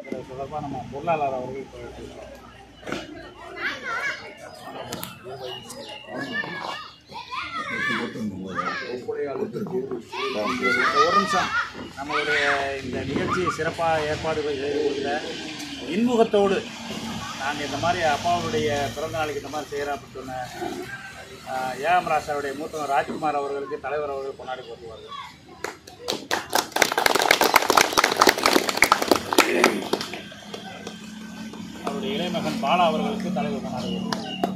இது தொடர்பாக நம்ம பொருளாளர் அவர்கள் இப்போ பேசுகிறோம் ஒரு நிமிஷம் நம்மளுடைய இந்த நிகழ்ச்சி சிறப்பாக ஏற்பாடு செய்வதில் இன்முகத்தோடு நாங்கள் இந்த மாதிரி அப்பாவுடைய பிறந்த நாளைக்கு இந்த மாதிரி செய்கிறோம் அப்படின்னு சொன்ன ஆஹ், ஏஎம் ராசாவுடைய மூத்தவர் ராஜ்குமார் அவர்களுக்கு தலைவர் அவர்கள் கொண்டாடி போட்டுவார்கள் அவருடைய இளைமகன் பாலா அவர்களுக்கு தலைவர் கொண்டாடி வருவார்கள்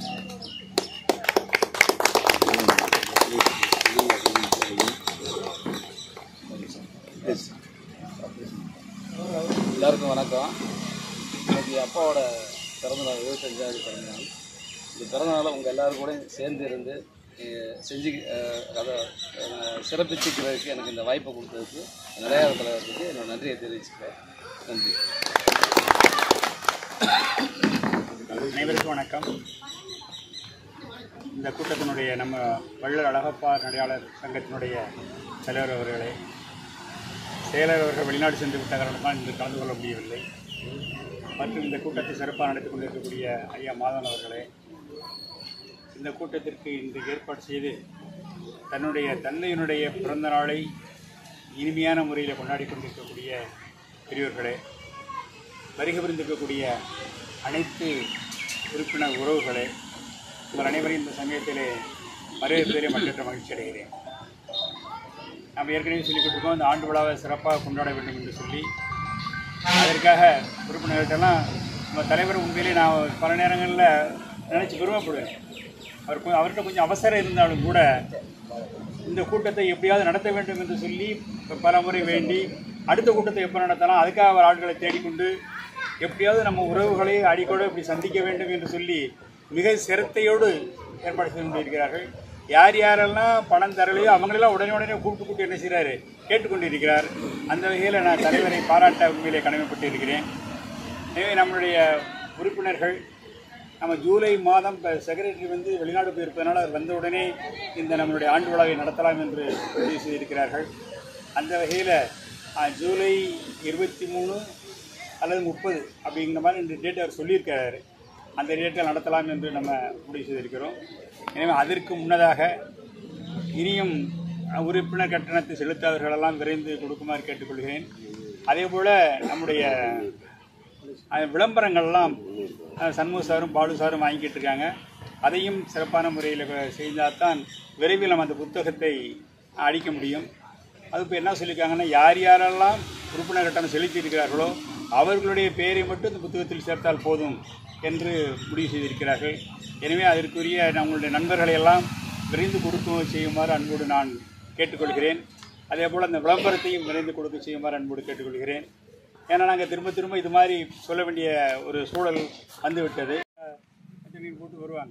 எல்லாருக்கும் வணக்கம் இன்னைக்கு அப்பாவோட பிறந்தநாள் இருபத்தஞ்சாவது பிறந்தநாள் இந்த பிறந்தநாளை உங்கள் எல்லாரும் கூட சேர்ந்து இருந்து அஹ், செஞ்சு அஹ், அதை அஹ், சிறப்பிச்சுக்கிறதுக்கு எனக்கு இந்த வாய்ப்பை கொடுத்ததுக்கு நிறையா தலைவருக்கு என்னோட நன்றியை தெரிவிச்சுக்கிறேன் நன்றி அனைவருக்கும் வணக்கம் இந்த கூட்டத்தினுடைய நம்ம வள்ளல் அழகப்பா நடையாளர் சங்கத்தினுடைய தலைவர் அவர்களே செயலர் அவர்கள் வெளிநாடு சென்று விட்ட காரணமாக இன்று கலந்து கொள்ள முடியவில்லை மற்றும் இந்த கூட்டத்தை சிறப்பாக நடத்தி கொண்டிருக்கக்கூடிய ஐயா மாதவன் அவர்களே இந்த கூட்டத்திற்கு இன்று ஏற்பாடு செய்து தன்னுடைய தந்தையினுடைய பிறந்த நாளை இனிமையான முறையில் கொண்டாடி கொண்டிருக்கக்கூடிய பெரியோர்களே வருகை புரிந்திருக்கக்கூடிய அனைத்து உறுப்பினர் உறவுகளே உங்கள் அனைவரையும் இந்த சமயத்திலே வரவேற்பதிலே மற்றற்ற மகிழ்ச்சி அடைகிறேன் நாம் ஏற்கனவே சொல்லிக்கிட்டிருக்கோம் இந்த ஆண்டு விழாவை சிறப்பாக கொண்டாட வேண்டும் என்று சொல்லி அதற்காக உறுப்பினர்கள்ட்டெல்லாம் நம்ம தலைவர் உண்மையிலே நான் பல நேரங்களில் நினச்சி பெருமைப்படுவேன் அவர் கொ- அவர்கிட்ட கொஞ்சம் அவசரம் இருந்தாலும் கூட இந்த கூட்டத்தை எப்படியாவது நடத்த வேண்டும் என்று சொல்லி பல முறை வேண்டி அடுத்த கூட்டத்தை எப்போ நடத்தலாம் அதுக்காக அவர் ஆட்களை தேடிக்கொண்டு எப்படியாவது நம்ம உறவுகளை அடிக்கோடு இப்படி சந்திக்க வேண்டும் என்று சொல்லி மிக சிரத்தையோடு ஏற்பாடு செய்து கொண்டிருக்கிறார்கள் யார் யாரெல்லாம் பணம் தரலையோ அவங்களெல்லாம் உடனே உடனே கூப்பிட்டு கூப்பிட்டு என்ன செய்கிறாரு கேட்டுக்கொண்டிருக்கிறார் அந்த வகையில் நான் தலைவரை பாராட்ட உண்மையிலே கடமைப்பட்டு இருக்கிறேன் எனவே நம்மளுடைய உறுப்பினர்கள் நம்ம ஜூலை மாதம் இப்போ செக்ரட்டரி வந்து வெளிநாடு போயிருப்பதனால அவர் வந்த உடனே இந்த நம்மளுடைய ஆண்டு விழாவை நடத்தலாம் என்று முடிவு செய்திருக்கிறார்கள் அந்த வகையில் ஜூலை இருபத்தி மூணு அல்லது முப்பது அப்படிங்கிற மாதிரி இந்த டேட் அவர் சொல்லியிருக்கிறாரு அந்த டேட்டில் நடத்தலாம் என்று நம்ம முடிவு செய்திருக்கிறோம் எனவே அதற்கு முன்னதாக இனியும் உறுப்பினர் கட்டணத்தை செலுத்தாதவர்களெல்லாம் விரைந்து கொடுக்குமாறு கேட்டுக்கொள்கிறேன் அதே போல் நம்முடைய அஹ், விளம்பரங்கள்லாம் அஹ், சண்முக சாரும் பாலு சாரும் வாங்கிட்டு இருக்காங்க அதையும் சிறப்பான முறையில் செய்தால் தான் விரைவில் நம்ம அந்த புத்தகத்தை அடிக்க முடியும் அது இப்போ என்ன சொல்லியிருக்காங்கன்னா யார் யாரெல்லாம் உறுப்பினர் கட்டணம் செலுத்தி இருக்கிறார்களோ அவர்களுடைய பெயரை மட்டும் இந்த புத்தகத்தில் சேர்த்தால் போதும் என்று முடிவு செய்திருக்கிறார்கள் எனவே அதற்குரிய நம்மளுடைய நண்பர்களை எல்லாம் விரைந்து கொடுக்க செய்யுமாறு அன்போடு நான் கேட்டுக்கொள்கிறேன் அதே போல் அந்த விளம்பரத்தையும் விரைந்து கொடுக்க செய்யுமாறு அன்போடு கேட்டுக்கொள்கிறேன் ஏன்னா நாங்கள் திரும்ப திரும்ப இது மாதிரி சொல்ல வேண்டிய ஒரு சூழல் வந்துவிட்டது நீங்கள் போட்டு வருவாங்க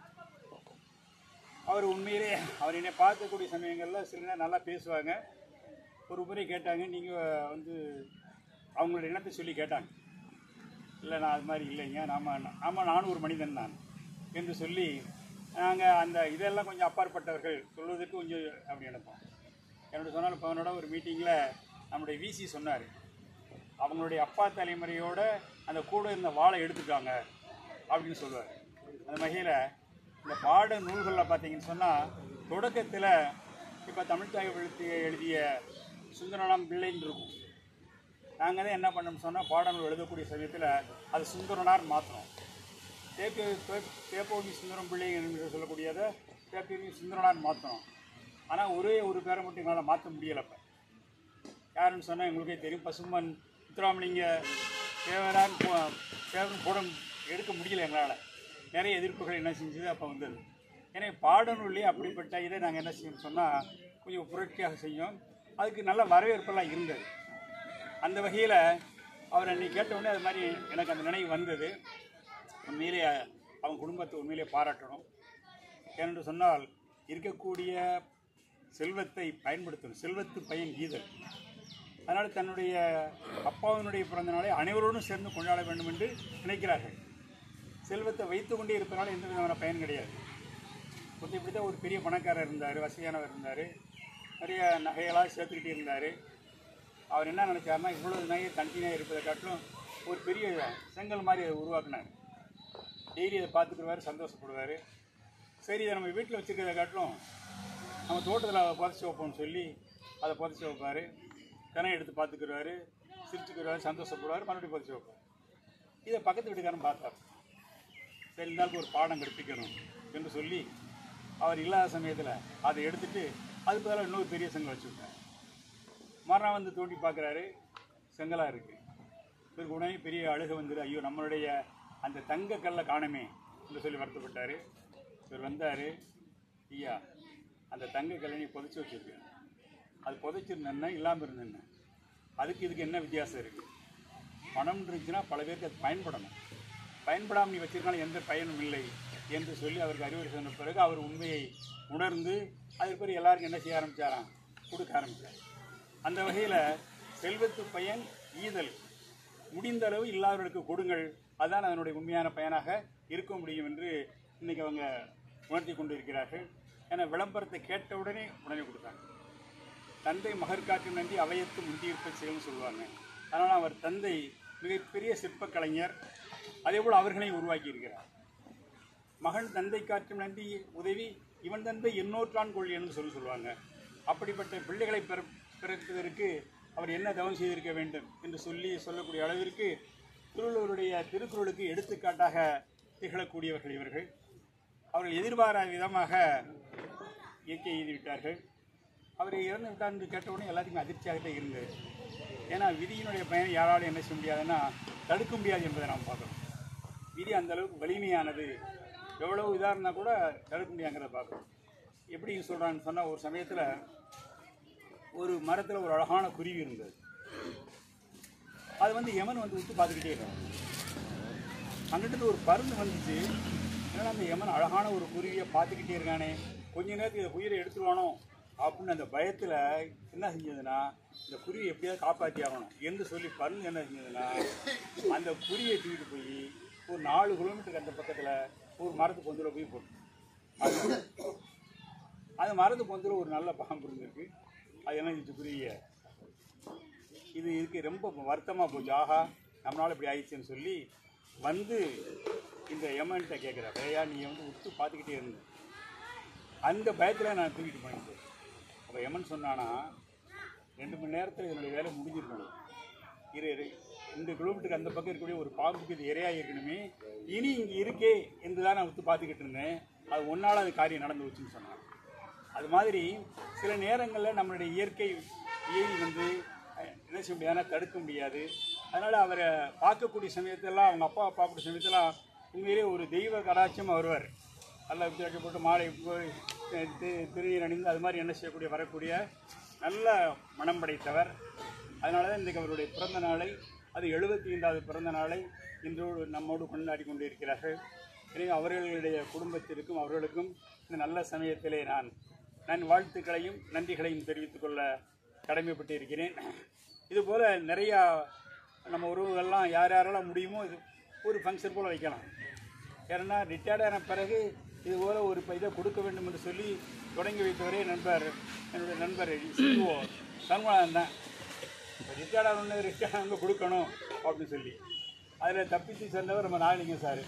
அவர் உண்மையிலே அவர் என்னை பார்க்கக்கூடிய சமயங்களில் சில நேரம் நல்லா பேசுவாங்க ஒரு முறை கேட்டாங்க நீங்கள் வந்து அவங்களோட எண்ணத்தை சொல்லி கேட்டாங்க இல்லை நான் அது மாதிரி இல்லைங்க நாம ஆமாம் நானும் ஒரு மனிதன் தான் என்று சொல்லி நாங்கள் அந்த இதெல்லாம் கொஞ்சம் அப்பாற்பட்டவர்கள் சொல்வதற்கு கொஞ்சம் அப்படி நினைப்போம் என்னோட சொன்னால் இப்போ அவனோட ஒரு மீட்டிங்கில் நம்முடைய விசி சொன்னார் அவங்களுடைய அப்பா தலைமுறையோட அந்த கூட இருந்த வாளை எடுத்துட்டாங்க அப்படின்னு சொல்லுவார் அந்த வகையில் இந்த பாட நூல்களில் பார்த்தீங்கன்னு சொன்னால் தொடக்கத்தில் இப்போ தமிழ்தாய் எழுத்து எழுதிய சுந்தரனாம் பிள்ளைன்னு இருக்கும் நாங்கள் தான் என்ன பண்ணோம்னு சொன்னால் பாடநூல் எழுதக்கூடிய சமயத்தில் அது சுந்தரனார் மாற்றணும் தேப்பி தேப்போகி சுந்தரம் பிள்ளை என்று சொல்லக்கூடியதை தேப்பி சுந்தரனார் மாற்றணும் ஆனால் ஒரே ஒரு பேரை மட்டும் எங்களால் மாற்ற முடியலை இப்போ யாருன்னு சொன்னால் எங்களுக்கே தெரியும் பசுமன் முத்துராமலிங்க தேவரான் போ- தேவன் கூட எடுக்க முடியல எங்களால் நிறைய எதிர்ப்புகள் என்ன செஞ்சது அப்போ வந்தது எனவே பாடநூல்லே அப்படிப்பட்ட இதை நாங்கள் என்ன செய்யணும் சொன்னால் கொஞ்சம் புரட்சியாக செஞ்சோம் அதுக்கு நல்ல வரவேற்பெல்லாம் இருந்தது அந்த வகையில் அவர் அன்னைக்கு கேட்ட உடனே அது மாதிரி எனக்கு அந்த நினைவு வந்தது உண்மையிலே அவங்க குடும்பத்தை உண்மையிலே பாராட்டணும் ஏனென்று சொன்னால் இருக்கக்கூடிய செல்வத்தை பயன்படுத்தணும் செல்வத்து பயன் ஈதல் அதனால் தன்னுடைய அப்பாவினுடைய பிறந்த நாளை அனைவரோடும் சேர்ந்து கொண்டாட வேண்டும் என்று நினைக்கிறார்கள் செல்வத்தை வைத்து கொண்டே இருப்பதனால எந்த விதமான பயன் கிடையாது ஒருத்தர் இப்படி தான் ஒரு பெரிய பணக்காரர் இருந்தார் வசதியானவர் இருந்தார் நிறைய நகையெல்லாம் சேர்த்துக்கிட்டே இருந்தார் அவர் என்ன நினைச்சாருன்னா இவ்வளவு நகை தனித்தனியாக இருப்பதை காட்டிலும் ஒரு பெரிய செங்கல் மாதிரி உருவாக்குனார் டெய்லி அதை பார்த்துக்குருவார் சந்தோஷப்படுவார் சரி இதை நம்ம வீட்டில் வச்சுருக்கிறத காட்டிலும் நம்ம தோட்டத்தில் புதைச்சி வைப்போம்னு சொல்லி அதை புதைச்சி வைப்பார் தினம் எடுத்து பார்த்துக்குருவார் சிரிச்சுக்குருவார் சந்தோஷப்படுவார் மறுபடியும் புதைச்சி வைப்பார் இதை பக்கத்து வீட்டுக்காரன் பார்த்தார் சரி இருந்தாலும் ஒரு பாடம் கற்பிக்கணும் என்று சொல்லி அவர் இல்லாத சமயத்தில் அதை எடுத்துட்டு அதுக்கு பதிலாக இன்னொரு பெரிய செங்கல் வச்சு விட்டார் மறுநாள் வந்து தோண்டி பார்க்குறாரு செங்கலாக இருக்குது இவருக்கு உடனே பெரிய அழுகை வந்தது ஐயோ நம்மளுடைய அந்த தங்க கல்லை காணுமே என்று சொல்லி வருத்தப்பட்டார் இவர் வந்தார் ஐயா அந்த தங்க கல்லை நீ புதைச்சி வச்சிருக்க அது புதைச்சிருந்தேன்னா இல்லாமல் இருந்தேன்னு அதுக்கு இதுக்கு என்ன வித்தியாசம் இருக்குது பணம் இருந்துச்சுன்னா பல பேருக்கு அது பயன்படணும் பயன்படாமல் நீ வச்சிருக்காலும் எந்த பயனும் இல்லை என்று சொல்லி அவருக்கு அறிவுரை சொன்ன பிறகு அவர் உண்மையை உணர்ந்து அதுக்கு பிறகு எல்லாருக்கும் என்ன செய்ய ஆரம்பிச்சாராம் கொடுக்க ஆரம்பித்தார் அந்த வகையில் செல்வத்து பயன் ஈதல் முடிந்த அளவு இல்லாதவர்களுக்கு கொடுங்கள் அதுதான் அதனுடைய உண்மையான பயனாக இருக்க முடியும் என்று இன்னைக்கு அவங்க உணர்த்தி கொண்டு இருக்கிறார்கள் ஏன்னா விளம்பரத்தை கேட்டவுடனே உடனே கொடுத்தாங்க தந்தை மகர் காட்டும் நன்றி அவையத்து முந்தியிருப்பை செய்யணும்னு சொல்லுவாங்க அதனால் அவர் தந்தை மிகப்பெரிய சிற்பக் கலைஞர் அதேபோல் அவர்களையும் உருவாக்கி இருக்கிறார் மகன் தந்தை காட்டும் நன்றி உதவி இவன் தந்தை எண்ணூற்றான் கொள் என்று சொல்லி சொல்லுவாங்க அப்படிப்பட்ட பிள்ளைகளை பிற பிறப்பதற்கு அவர் என்ன தவம் செய்திருக்க வேண்டும் என்று சொல்லி சொல்லக்கூடிய அளவிற்கு திருவள்ளுவருடைய திருக்குறளுக்கு எடுத்துக்காட்டாக திகழக்கூடியவர்கள் இவர்கள் அவர்கள் எதிர்பாராத விதமாக இயற்கை எய்தி விட்டார்கள் அவர் இறந்து விட்டார் என்று கேட்டவுடனே எல்லாத்துக்குமே அதிர்ச்சியாகத்தான் இருந்தது ஏன்னா விதியினுடைய பயனை யாராலும் என்ன செய்ய முடியாதுன்னா தடுக்க முடியாது என்பதை நாம் பார்க்கணும் விதி அந்த அளவுக்கு வலிமையானது எவ்வளவு இதாக இருந்தால் கூட தடுக்க முடியாங்கிறத பார்க்கணும் எப்படி சொல்கிறான்னு சொன்னால் ஒரு சமயத்தில் ஒரு மரத்தில் ஒரு அழகான குருவி இருந்தது அது வந்து யமன் வந்து விட்டு பார்த்துக்கிட்டே இருக்கான் அங்கிட்டு ஒரு பருந்து வந்துச்சு என்னடா அந்த யமன் அழகான ஒரு குருவியை பார்த்துக்கிட்டே இருக்கானே கொஞ்ச நேரத்துக்கு இந்த உயிரை எடுத்துருவானோ அப்படின்னு அந்த பயத்தில் என்ன செஞ்சதுன்னா இந்த குருவியை எப்படியாவது காப்பாற்றி ஆகணும் என்று சொல்லி பருந்து என்ன செஞ்சதுன்னா அந்த குருவியை தூக்கிட்டு போய் ஒரு நாலு கிலோமீட்டருக்கு அந்த பக்கத்தில் ஒரு மரத்து பொந்தில் போய் போட்டு அது அந்த மரத்து பொந்தில் ஒரு நல்ல பாம்பு இருந்திருக்கு அது என்ன செஞ்சு குருவியை இது இதுக்கு ரொம்ப வருத்தமாக போச்சு ஆஹா நம்மளால இப்படி ஆயிடுச்சுன்னு சொல்லி வந்து இந்த எமன்கிட்ட கேட்குற ஐயா நீ வந்து உத்து பார்த்துக்கிட்டே இருந்த அந்த பயத்தில் நான் தூக்கிட்டு போனேன் அப்போ எமன் சொன்னானா ரெண்டு மணி நேரத்தில் என்னுடைய வேலை முடிஞ்சிருக்கணும் இரு இரு இந்த கிலோமீட்டருக்கு அந்த பக்கம் இருக்கக்கூடிய ஒரு பாம்புக்கு இது இரையாக இருக்கணுமே இனி இங்கே இருக்கே என்று தான் நான் உத்து பார்த்துக்கிட்டு இருந்தேன் அது ஒன்றால் அது காரியம் நடந்து வச்சுன்னு சொன்னான் அது மாதிரி சில நேரங்களில் நம்மளுடைய இயற்கை இயல் வந்து அஹ், என்ன செய்ய முடியாதுன்னா தடுக்க முடியாது அதனால் அவரை பார்க்கக்கூடிய சமயத்தெல்லாம் அவங்க அப்பாவை பார்க்கக்கூடிய சமயத்தெல்லாம் உண்மையிலே ஒரு தெய்வ கடாட்சியம் வருவார் நல்லா வித்தியாசம் போட்டு மாலை போய் தி- தி- திருநீர் அணிந்து அது மாதிரி என்ன செய்யக்கூடிய வரக்கூடிய நல்ல மனம் படைத்தவர் அதனால தான் இன்றைக்கு அவருடைய பிறந்த நாளை அது எழுபத்தி ஐந்தாவது பிறந்த நாளை இன்றோடு நம்மோடு கொண்டாடி கொண்டிருக்கிறார்கள் எனவே அவர்களுடைய குடும்பத்திற்கும் அவர்களுக்கும் இந்த நல்ல சமயத்திலே நான் நான் வாழ்த்துக்களையும் நன்றிகளையும் தெரிவித்துக் கொள்ள கடமைப்பட்டு இருக்கிறேன் இதுபோல் நிறையா நம்ம உறவுகள்லாம் யார் யாரெல்லாம் முடியுமோ இது ஒரு ஃபங்க்ஷன் போல் வைக்கலாம் ஏன்னா ரிட்டையர்ட் ஆன பிறகு இது போல ஒரு ப- இதை கொடுக்க வேண்டும் என்று சொல்லி தொடங்கி வைத்தவரே நண்பர் என்னுடைய நண்பர் சிஓ சண்முகன் தான் ரிட்டையர்ட் ஆனவங்க ரிட்டையர்ட் ஆனவங்க கொடுக்கணும் அப்படின்னு சொல்லி அதில் தப்பித்து சேர்ந்தவர் நம்ம நாகலிங்கம் சார்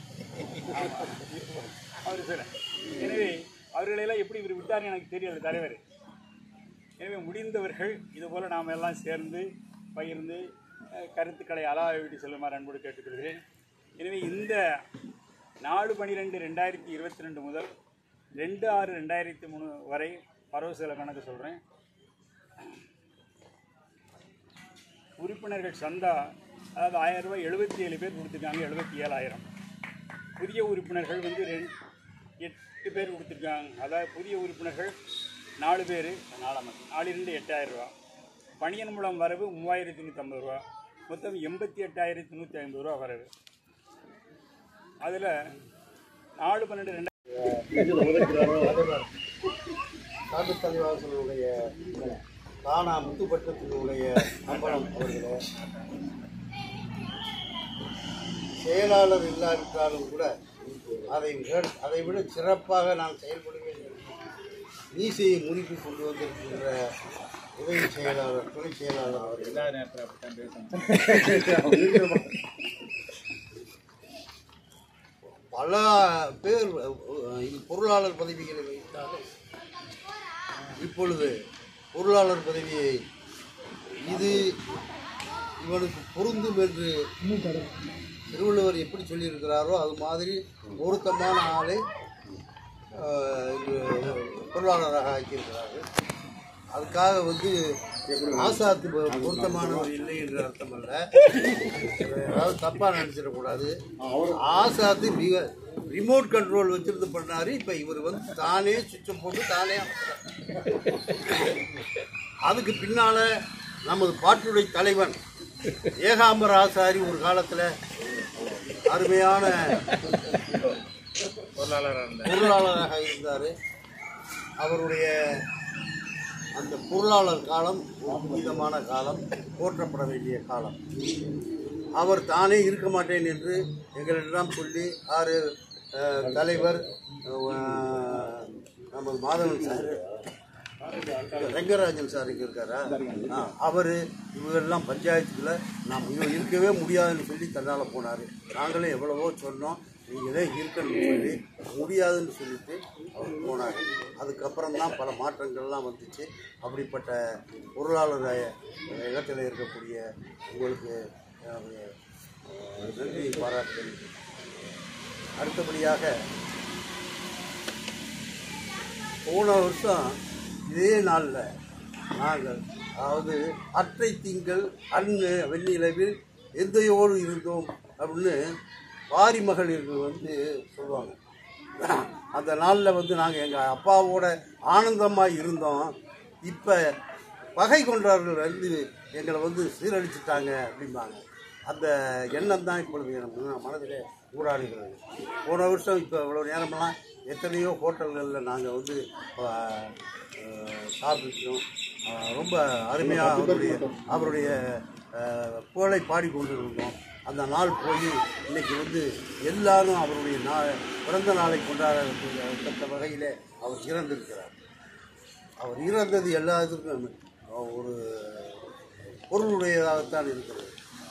அவர் சார் எனவே அவர்களெல்லாம் எப்படி இவர் விட்டார்னு எனக்கு தெரியல தலைவர் எனவே முடிந்தவர்கள் இதுபோல் நாம் எல்லாம் சேர்ந்து பகிர்ந்து அஹ், கருத்துக்களை அலாவிட்டு செல்லுமாறு அன்போடு கேட்டுக்கொள்கிறேன் எனவே இந்த நாலு பன்னிரெண்டு ரெண்டாயிரத்தி இருபத்தி ரெண்டு முதல் ரெண்டு ஆறு ரெண்டாயிரத்தி மூணு வரை பரவ செலவு கணக்கு சொல்கிறேன் உறுப்பினர்கள் சந்தா அதாவது ஆயிரம் ரூபாய் எழுபத்தி ஏழு பேர் கொடுத்துருக்காங்க எழுபத்தி ஏழாயிரம் புதிய உறுப்பினர்கள் வந்து ரெண்டு எட்டு பேர் கொடுத்துருக்காங்க அதாவது புதிய உறுப்பினர்கள் நாலு பேர் நாலாம் நாலு ரெண்டு எட்டாயிரம் ரூபா பணியன் மூலம் வரவு மூவாயிரத்தி நூற்றம்பது ரூபா மொத்தம் எண்பத்தி எட்டாயிரத்தி நூற்றி ஐம்பது ரூபா வரவு அதில் நாலு பன்னெண்டு ரெண்டாயிரம் காட்டு தலைவாசனுடைய தானா முத்துப்பட்டத்தினுடைய அம்பலம் அவர்களே செயலாளர் இல்லாவிட்டாலும் கூட அதை விட அதை விட சிறப்பாக நான் செயல்படுவேன் என்று மீசையை முறித்து கொண்டு வந்திருக்கின்ற உதவி செயலாளர் துணை செயலாளர் அவர்கள் பல பேர் அஹ், இது பொருளாளர் பதவிகளை வைத்தாலும் இப்பொழுது பொருளாளர் பதவியை இது இவனுக்கு பொருந்தும் என்று திருவள்ளுவர் எப்படி சொல்லியிருக்கிறாரோ அது மாதிரி பொருத்தமான ஆளை ஆஹ், இங்கு பொருளாளராக ஆக்கியிருக்கிறார்கள் அதுக்காக வந்து ஆசாத்து பொ- பொருத்தமானவர் இல்லை என்று அர்த்தம் அல்ல அதாவது தப்பா நினைச்சிடக்கூடாது ஆசாத்து மிக ரிமோட் கண்ட்ரோல் வச்சிருந்து பண்ணாரு இப்ப இவர் வந்து தானே சுவிட்சை போட்டு தானே அமர்த்துறார். அதுக்கு பின்னால நமது பாட்டுடைய தலைவன் ஏகாம்பர ஆசாரி ஒரு காலத்துல அருமையான பொருளாளராக இருந்தார் அவருடைய அந்த பொருளாளர் காலம் ஒரு புனிதமான காலம் போற்றப்பட வேண்டிய காலம் அவர் தானே இருக்க மாட்டேன் என்று எங்களிடம் சொல்லி ஆறு அஹ், தலைவர் அஹ், நமது மாதவன் சார் ரெங்கராஜன் சார் இங்கே இருக்காரா ஆ, அவர் இவங்கெல்லாம் பஞ்சாயத்துக்குள்ள நாம் இவன் இருக்கவே முடியாதுன்னு சொல்லி தன்னால் போனார் நாங்களே எவ்வளவோ சொன்னோம் நீங்களே இருக்கணும்னு சொல்லி முடியாதுன்னு சொல்லிட்டு அவர் போனார் அதுக்கப்புறம் தான் பல மாற்றங்கள்லாம் வந்துச்சு அப்படிப்பட்ட பொருளாளர் இடத்துல இருக்கக்கூடிய உங்களுக்கு அஹ், அஹ், நன்றி பாராட்டு அடுத்தபடியாக போன வருஷம் இதே நாளில் நாங்கள் அதாவது அற்றை திங்கள் அண்ணு வெண்ணிலவில் எந்தையோடு இருந்தோம் அப்படின்னு வாரி மகளிர்கள் வந்து சொல்லுவாங்க அந்த நாளில் வந்து நாங்கள் எங்கள் அப்பாவோட ஆனந்தமாக இருந்தோம் இப்போ பகை கொண்டவர்கள் வந்து எங்களை வந்து சீரழிச்சிட்டாங்க அப்படிம்பாங்க அந்த எண்ணம் தான் இப்பொழுது எனக்கு மனதில் ஊடாடுகிறது போன வருஷம் இப்போ இவ்வளோ நேரமெல்லாம் எத்தனையோ ஹோட்டல்களில் நாங்கள் வந்து ஆஹ், ஆஹ், சாப்பிட்டோம் ஆஹ், ரொம்ப அருமையாக அவருடைய அவருடைய ஆஹ், புகழை பாடிக்கொண்டு இருந்தோம் அந்த நாள் போய் இன்னைக்கு வந்து எல்லாரும் அவருடைய நா பிறந்த நாளை கொண்டாடத்தக்க வகையில் அவர் இறந்திருக்கிறார் அவர் இறந்தது எல்லாத்துக்கும் ஒரு பொருளுடையதாகத்தான் இருக்கிறது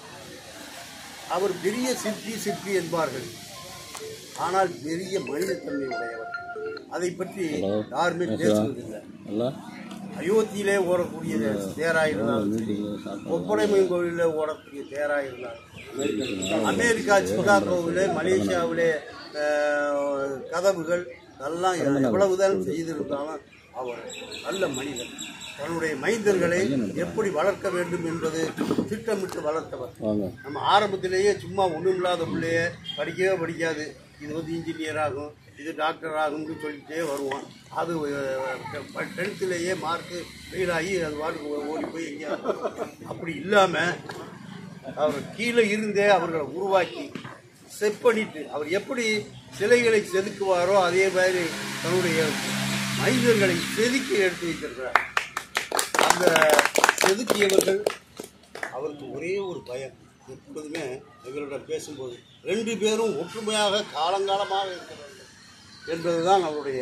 அவர் பெரிய சிற்பி சிற்பி என்பார்கள் ஆனால் பெரிய மனிதத்தன்மை உடையவர் அதை பற்றி யாருமே பேசுவதில்லை ஹலோ அயோத்தியிலே ஓடக்கூடிய தேராக இருந்தாலும் சரி ஒப்படைமன் கோவிலில் ஓடக்கூடிய தேராக இருந்தாலும் அமெரிக்கா சிகாகோவிலே மலேசியாவிலே அஹ், கதவுகள் எல்லாம் எவ்வளவுதான் செய்திருந்தாலும் அவர் நல்ல மனிதன் தன்னுடைய மைந்தர்களை எப்படி வளர்க்க வேண்டும் என்பது திட்டமிட்டு வளர்த்தவர் வாங்க நம்ம ஆரம்பத்திலேயே சும்மா ஒன்றும் இல்லாத பிள்ளைய படிக்கவே படிக்காது இது வந்து இன்ஜினியர் ஆகும் இது டாக்டர் ஆகும்னு சொல்லிட்டே வருவான் அது டென்த்துலேயே மார்க்கு ஃபெயில் ஆகி அது வாட்டுக்கு ஓ- ஓடி போய் எங்கேயா அப்படி இல்லாமல் அவர் கீழே இருந்தே அவர்களை உருவாக்கி செட் பண்ணிட்டு அவர் எப்படி சிலைகளை செதுக்குவாரோ அதே மாதிரி தன்னுடைய மனிதர்களை செதுக்கி எடுத்து வைத்திருக்கிறார் அந்த செதுக்கியவர்கள் அவருக்கு ஒரே ஒரு பயம் எப்பொழுதுமே எங்களிடம் பேசும்போது ரெண்டு பேரும் ஒற்றுமையாக காலங்காலமாக இருக்க வேண்டும் என்பதுதான் அவருடைய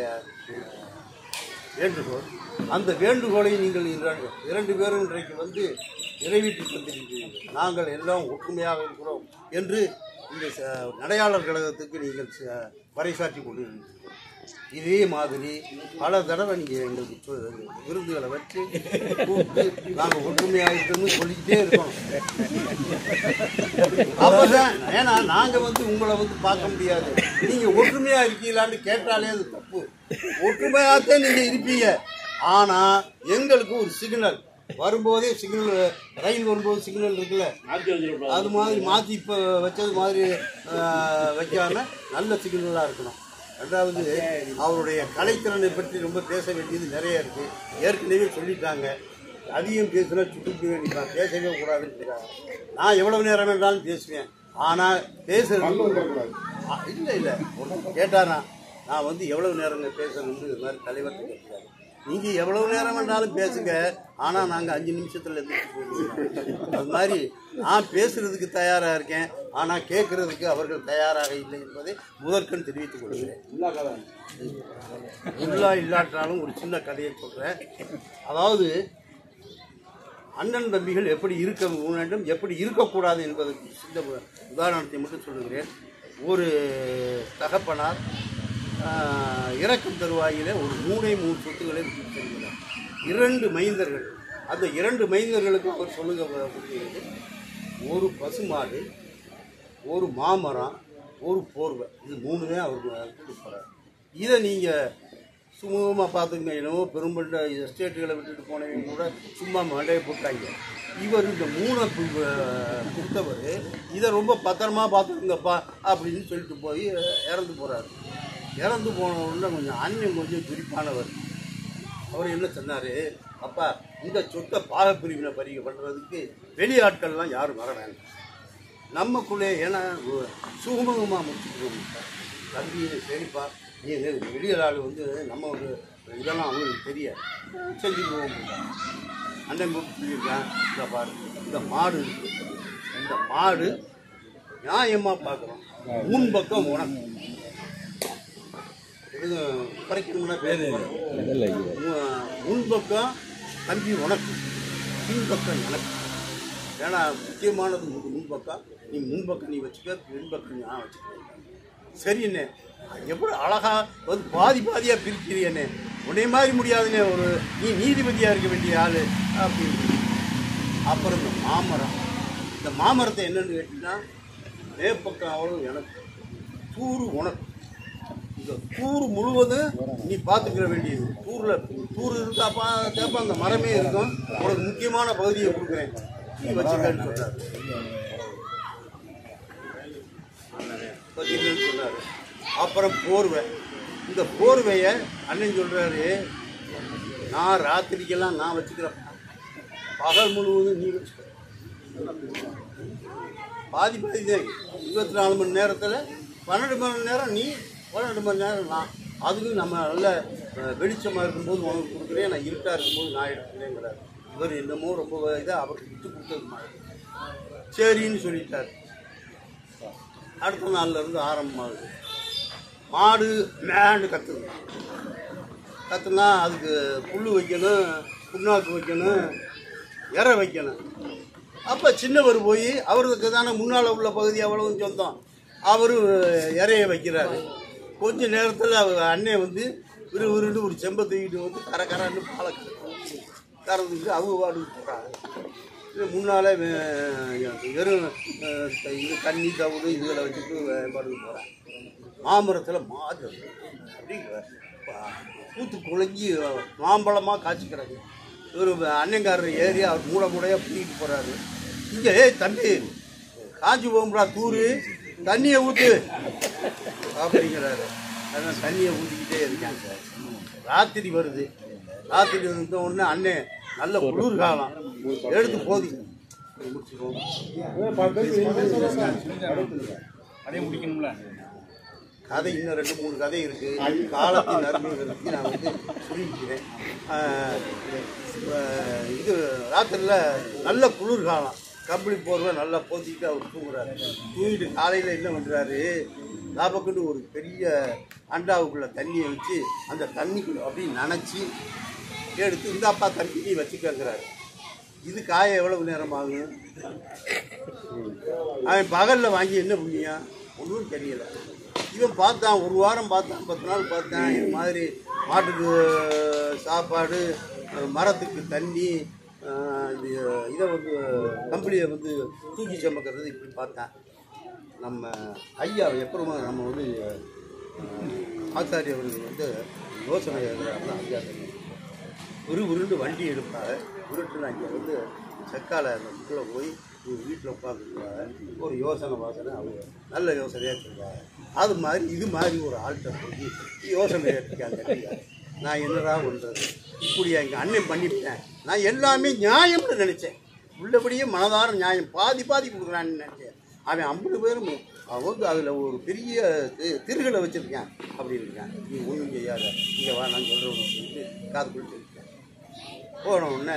வேண்டுகோள் அந்த வேண்டுகோளை நீங்கள் இரண்டு இரண்டு பேரும் இன்றைக்கு வந்து நிறைவேற்றி கொண்டிருக்கிறீர்கள் நாங்கள் எல்லாம் ஒற்றுமையாக இருக்கிறோம் என்று இந்த ச- நடையாளர் கழகத்துக்கு நீங்கள் ச- பறைசாற்றி கொண்டிருக்கிறீர்கள் இதே மாதிரி பல தடவை நீங்கள் எங்களுக்கு சொ- விருதுகளை வச்சு கூப்பிட்டு நாங்கள் ஒற்றுமையாக இருக்கணும்னு சொல்லிக்கிட்டே இருக்கோம் அப்பதான் ஏன்னா நாங்க வந்து உங்களை வந்து பார்க்க முடியாது நீங்க ஒற்றுமையா இருக்கீங்களான்னு கேட்டாலே அது தப்பு ஒற்றுமையாத்தான் நீங்க இருப்பீங்க ஆனா எங்களுக்கு ஒரு சிக்னல் வரும்போதே சிக்னல் ரயில் வரும்போது சிக்னல் இருக்குல்ல அது மாதிரி மாற்றி இப்போ வச்சது மாதிரி ஆஹ், வைக்காம நல்ல சிக்னலாக இருக்கணும் ரெண்டாவது அவருடைய கலைத்திறனை பற்றி ரொம்ப பேச வேண்டியது நிறைய இருக்கு ஏற்கனவே சொல்லிட்டாங்க அதிகம் பேசுனா சுட்டுக்கு வேண்டியதான் பேசவே கூடாதுன்னு நான் எவ்வளவு நேரம் வேண்டாலும் பேசுவேன் ஆனால் பேசுறது ஆ, இல்லை இல்லை கேட்டானா நான் வந்து எவ்வளவு நேரங்க பேசணும்னு இது மாதிரி தலைவர்கிட்ட கேட்குறாரு நீங்கள் எவ்வளவு நேரம் வேணாலும் பேசுங்க ஆனால் நாங்கள் அஞ்சு நிமிஷத்தில் எந்திரிச்சு போயிடுவோம் அது மாதிரி நான் பேசுறதுக்கு தயாராக இருக்கேன் ஆனால் கேட்கறதுக்கு அவர்கள் தயாராக இல்லை என்பதை முதற்கண் தெரிவித்துக் கொள்கிறேன் உள்ளா இல்லாட்டாலும் ஒரு சின்ன கதையை சொல்கிறேன் அதாவது அண்ணன் தம்பிகள் எப்படி இருக்க வேண்டும் எப்படி இருக்கக்கூடாது என்பதற்கு சின்ன உ- உதாரணத்தை மட்டும் சொல்லுகிறேன் ஒரு தகப்பனார் ஆஹ், இறக்கும் தருவாயிலே ஒரு மூணே மூணு சொத்துக்களை விட்டு செல்கிறார் இரண்டு மைந்தர்கள் அந்த இரண்டு மைந்தர்களுக்கு அவர் சொல்லுங்க கொடுக்கிறது ஒரு பசுமாடு ஒரு மாமரம் ஒரு போர்வை இது மூணுமே அவருக்கு விட்டுட்டு போகிறார் இதை நீங்கள் சுமூகமாக பார்த்துக்கங்க என்னவோ பெரும்பட்ட எஸ்டேட்டுகளை விட்டுட்டு போனவங்க கூட சும்மா மண்டையை போட்டாங்க இவர் இந்த மூணை பு- கொடுத்தவர் இதை ரொம்ப பத்திரமா பார்த்துக்குங்கப்பா அப்படின்னு சொல்லிட்டு போய் இறந்து போகிறாரு இறந்து போன உடனே கொஞ்சம் அண்ணன் கொஞ்சம் துடிப்பானவர் அவர் என்ன சொன்னார் அப்பா இந்த சொத்தை பாகப்பிரிவினை பறிக்க பண்ணுறதுக்கு வெளியாட்கள்லாம் யாரும் வர வேண்டாம் நமக்குள்ளே ஏன்னா ஒ- சுகமகமாக முடிச்சுக்கிறோம் தம்பி சரிப்பா நீ வெளியில் ஆள் வந்து நம்ம ஒரு இதெல்லாம் அவங்களுக்கு தெரியாது செஞ்சுக்குவோம் அண்ணன் கூப்பிட்டு சொல்லியிருக்கேன் இந்த பாரு இந்த மாடு இருக்கு இந்த மாடு நியாயமாக பார்க்குறோம் முன் பக்கம் உனக்கு இது குறைக்கணும்னா பேர் முன்பக்கம் தம்பி உனக்கு பின்பக்கம் எனக்கு ஏன்னா முக்கியமானது உனக்கு முன்பக்கம் நீ முன்பக்கம் நீ வச்சுக்க பின்பக்கம் நான் வச்சுக்கிறேன் சரிண்ணே எப்படி அழகா வந்து பாதி பாதியாக பிரிக்கிறியண்ணே உன்னை மாதிரி முடியாதுண்ணே ஒரு நீ நீதிபதியாக இருக்க வேண்டிய ஆள் அப்படின்னு அப்புறம் இந்த மாமரம் இந்த மாமரத்தை என்னன்னு கேட்டிங்கன்னா மேற்பக்கம் அவ்வளோ எனக்கு தூரு உனக்கு இந்த தூர் முழுவதும் நீ பார்த்துக்கிற வேண்டியது தூரில் தூர் இருக்காப்பா கேப்பா அந்த மரமே இருக்கும் உனக்கு முக்கியமான பகுதியை கொடுக்குறேன் நீ வச்சுக்கன்னு சொன்னார் வச்சுக்கன்னு சொன்னார் அப்புறம் போர்வை இந்த போர்வையை அண்ணன் சொல்கிறாரு நான் ராத்திரிக்கெல்லாம் நான் வச்சுக்கிறேன் பகல் முழுவதும் நீ வச்சுக்க பாதி பாதி தான் இருபத்தி நாலு மணி நேரத்தில் பன்னெண்டு மணி நேரம் நீ பன்னெண்டு மணி நேரம் நான் அதுக்கு நம்ம நல்ல அஹ், வெளிச்சமாக இருக்கும்போது உனக்கு கொடுக்குறேன் நான் இருட்டாக இருக்கும்போது நான் எடுத்துக்கிறேங்கிறார் இவர் என்னமோ ரொம்ப இதாக அவருக்கு விட்டு கொடுத்தது மாதிரி சரின்னு சொல்லிட்டார் அடுத்த நாள்ல இருந்து ஆரம்பமாகுது மாடு மேண்டு கத்துது கத்துனா அதுக்கு புல் வைக்கணும் புண்ணாக்கு வைக்கணும் இற வைக்கணும் அப்போ சின்னவர் போய் அவருக்கு தானே முன்னால் உள்ள பகுதி அவ்வளவும் சொந்தம் அவரு இறைய வைக்கிறாரு கொஞ்ச நேரத்தில் அவர் அண்ணன் வந்து விறு விறுன்னு ஒரு செம்பை தூக்கிட்டு வந்து கரை கரன்னு பாலை கறந்து கறந்துட்டு அவங்க வாடுக்கு போகிறாங்க இது முன்னால் வெறும் அஹ், இது தண்ணி தவிடு இதுகளை வச்சுட்டு பாடுக்கு போகிறேன் மாமரத்தில் மாது அப்படி ப- பூத்து குழஞ்சி மாம்பழமாக காய்ச்சி கிடக்கு இவர் அண்ணங்காரர் ஏறி அவர் மூட மூடையாக பிடிக்கிட்டு போகிறாரு இங்கே ஏய் தம்பி காஞ்சி போகும்டா தூரு தண்ணியை ஊற்று அப்படிங்கிறாரு அதான் தண்ணியை ஊற்றிக்கிட்டே இருக்கேன் சார் ராத்திரி வருது ராத்திரி இருந்த உடனே அண்ணன் நல்ல குளிர் காலம் எடுத்து போதி முடிச்சிருவோம் அதையும் முடிக்கணும்ல கதை இன்னும் ரெண்டு மூணு கதை இருக்கு காலத்தின் அருமைகளை பற்றி நான் வந்து சொல்லிக்கிறேன் ஆஹ் ஆஹ் இது ராத்திரியில் நல்ல குளிர் காலம் கம்பளி போர்வை நல்லா போத்திக்கிட்டு அவர் தூங்குறாரு தூங்கிட்டு காலையில் என்ன பண்ணுறாரு லாபக்குன்னு ஒரு பெரிய அண்டாவுக்குள்ள தண்ணியை வச்சு அந்த தண்ணிக்குள்ள அப்படியே நனைச்சி எடுத்து இந்தாப்பா தண்ணி நீ வச்சுக்கங்கிறாரு இது காய எவ்வளவு நேரம் ஆகும் அவன் பகலில் வாங்கி என்ன புண்ணியம் ஒன்றும் தெரியல இவன் பார்த்தான் ஒரு வாரம் பார்த்தான் பத்து நாள் பார்த்தான் இது மாதிரி மாட்டுக்கு சாப்பாடு அஹ் மரத்துக்கு தண்ணி அஹ் இது இதை வந்து கம்பெனியை வந்து தூக்கி சுமக்கிறது இப்படி பார்த்தான் நம்ம ஐயா எப்பவுமே நம்ம வந்து அஹ், ஆச்சாரி அவர்கள் வந்து யோசனை எழுதுறாருன்னா ஐயா தெரியும் உரு உருண்டு வண்டி எடுப்பாங்க உருட்டுன்னு அங்கே வந்து செக்கால அந்த புக்கில் போய் இவங்க வீட்டில் உட்காந்துருவாங்க ஒரு யோசனை வாசனை அவங்க நல்ல யோசனையாக சொல்லுவாங்க அது மாதிரி இது மாதிரி ஒரு ஆள்கிட்ட போய் யோசனை ஏற்றிக்காங்க நான் என்னடா பண்ணுறது இப்படி எங்கள் அண்ணன் பண்ணிவிட்டேன் நான் எல்லாமே நியாயம்னு நினச்சேன் உள்ளபடியே மனதார நியாயம் பாதி பாதி கொடுக்குறான்னு நினச்சேன் அவன் ஐம்பது பேரும் அவன் வந்து அதில் ஒரு பெரிய தி- திருகளை வச்சுருக்கேன் அப்படி இருக்கான் நீ ஒன்றும் செய்யாத இங்கே வா நான் சொல்கிறேன் சொல்லிட்டு காதுக்குள்ள சொல்லிட்டேன் போன உடனே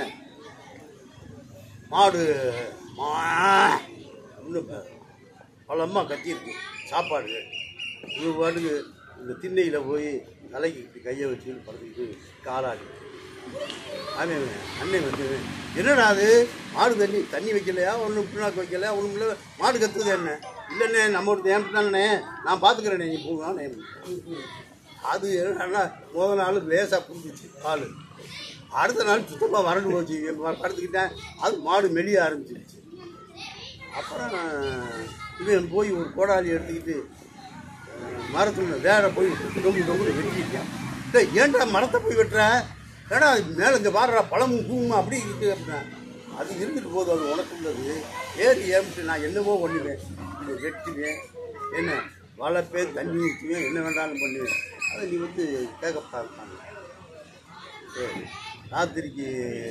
மாடு மா இன்னும் பழமா கத்தியிருக்கு சாப்பாடு இது பாட்டுக்கு இந்த திண்ணையில் போய் தலைக்கு இப்படி கையை வச்சு படுத்துக்கிட்டு காலாடி அவன் அண்ணன் வந்து என்னடா அது மாடு தண்ணி தண்ணி வைக்கலையா ஒன்றும் பின்னாக்கு வைக்கலையா ஒன்றும் இல்லை மாடு கத்துது என்ன இல்லைண்ணே நம்ம ஒரு ஏன்ட்டானே நான் பார்த்துக்கிறேனே நீ போவானே அது என்னன்னா முதல் நாள் லேசாக புரிஞ்சிச்சு பால் அடுத்த நாள் சுத்தமாக வறண்டு போச்சு படுத்துக்கிட்டேன் அது மாடு மெலிய ஆரம்பிச்சிருச்சு அப்புறம் இவன் போய் ஒரு கோடாலி எடுத்துக்கிட்டு மரத்துல வேற போய் டொங்கு டொங்கு வெட்டிட்டான் டேய் ஏன்டா மரத்தை போய் வெட்டுற ஏடா மேலே இங்கே பாடுறா பழமும் பூவும் அப்படி இருக்கு அப்படின்னா அது இருந்துட்டு போதும் அது உனக்கு உள்ளது ஏறி ஏறிட்டு நான் என்னவோ பண்ணுவேன் இதை வெட்டுவேன் என்ன வளர்ப்பேன் தண்ணி ஊற்றுவேன் என்ன வேண்டாலும் பண்ணுவேன் அதை நீ வந்து கேட்கப்படாது சரி ராத்திரிக்கு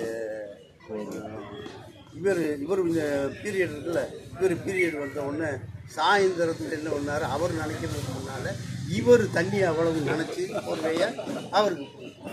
இவர் இவர் இந்த பீரியட் இருக்குல்ல இவர் பீரியட் வந்த உடனே சாயந்தரத்தில் என்ன பண்ணாரு அவர் நினைக்கிறதுக்கு முன்னால் இவர் தண்ணி அவ்வளவு நினச்சி போடுறைய அவருக்கு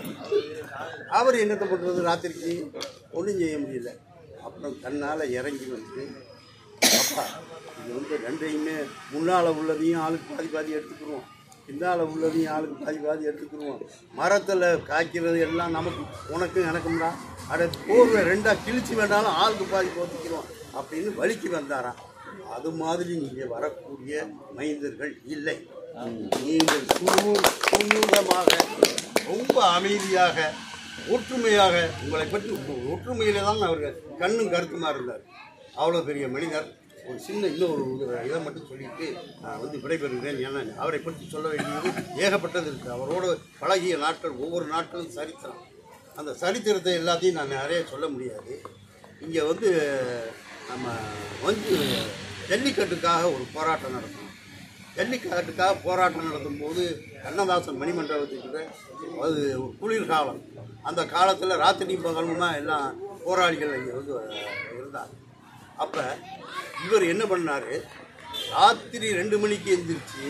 அவர் என்னத்தை பண்ணுறது ராத்திரிக்கு ஒன்றும் செய்ய முடியல அப்புறம் தன்னால் இறங்கி வந்து அப்பா இது வந்து ரெண்டையுமே முன்னால் உள்ளதையும் ஆளுக்கு பாதி பாதி எடுத்துக்கிடுவோம் பின்னால் உள்ளதையும் ஆளுக்கு பாதி பாதி எடுத்துக்கிடுவோம் மரத்தில் காய்க்கிறது எல்லாம் நமக்கு உனக்கும் எனக்கும்டா அட போர்வை ரெண்டாக கிழிச்சு வேண்டாலும் ஆளுக்கு பாதி போத்திக்கிறோம் அப்படின்னு வலிக்கு வந்தாராம் அது மாதிரி நீங்கள் வரக்கூடிய மைந்தர்கள் இல்லை நீங்கள் சுமூ சுமூகமாக ரொம்ப அமைதியாக ஒற்றுமையாக உங்களை பற்றி ஒற்றுமையில தான் அவர்கள் கண்ணும் கருத்துமா இருந்தார் அவ்வளோ பெரிய மனிதர் ஒரு சின்ன இன்னொரு ஒரு இதை மட்டும் சொல்லிட்டு நான் வந்து விடைபெறுகிறேன் ஏன்னா அவரை பற்றி சொல்ல வேண்டியது ஏகப்பட்டது இருக்குது அவரோடு பழகிய நாட்கள் ஒவ்வொரு நாட்களும் சரித்திரம் அந்த சரித்திரத்தை எல்லாத்தையும் நான் நிறைய சொல்ல முடியாது இங்கே வந்து நம்ம வந்து ஜல்லிக்கட்டுக்காக ஒரு போராட்டம் நடத்தணும் ஜல்லிக்கட்டுக்காக போராட்டம் நடத்தும் போது கண்ணதாசன் மணிமண்டபத்துக்கிட்ட அது ஒரு குளிர்காலம் அந்த காலத்தில் ராத்திரி பகலுமா எல்லாம் போராளிகள் இங்கே வந்து இருந்தாங்க அப்போ இவர் என்ன பண்ணார் ராத்திரி ரெண்டு மணிக்கு எந்திரிச்சு